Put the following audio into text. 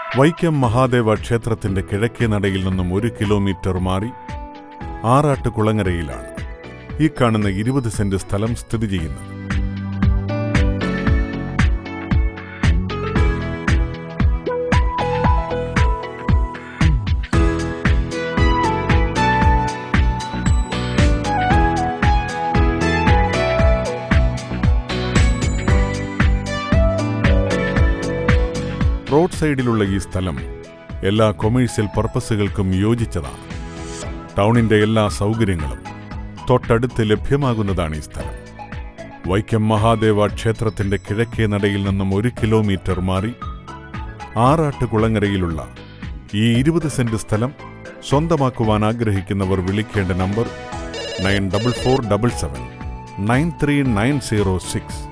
വൈക്കം മഹാദേവ ക്ഷേത്രത്തിന്റെ കിഴക്കേ നടയിൽ നിന്നും ഒരു കിലോമീറ്റർ മാറി ആറാട്ട് കുളങ്ങരയിലാണ് ഈ കാണുന്ന ഇരുപത് സെന്റ് സ്ഥലം സ്ഥിതി ചെയ്യുന്നത് റോഡ് സൈഡിലുള്ള ഈ സ്ഥലം എല്ലാ കൊമേഴ്സ്യൽ പർപ്പസുകൾക്കും യോജിച്ചതാണ് ടൗണിന്റെ എല്ലാ സൗകര്യങ്ങളും തൊട്ടടുത്ത് ലഭ്യമാകുന്നതാണ് ഈ സ്ഥലം വൈക്കം മഹാദേവ ക്ഷേത്രത്തിന്റെ കിഴക്കേ നടയിൽ നിന്നും ഒരു കിലോമീറ്റർ മാറി ആറാട്ട് കുളങ്ങരയിലുള്ള ഈ ഇരുപത് സെന്റ് സ്ഥലം സ്വന്തമാക്കുവാൻ ആഗ്രഹിക്കുന്നവർ വിളിക്കേണ്ട number nine double four double seven nine three nine zero six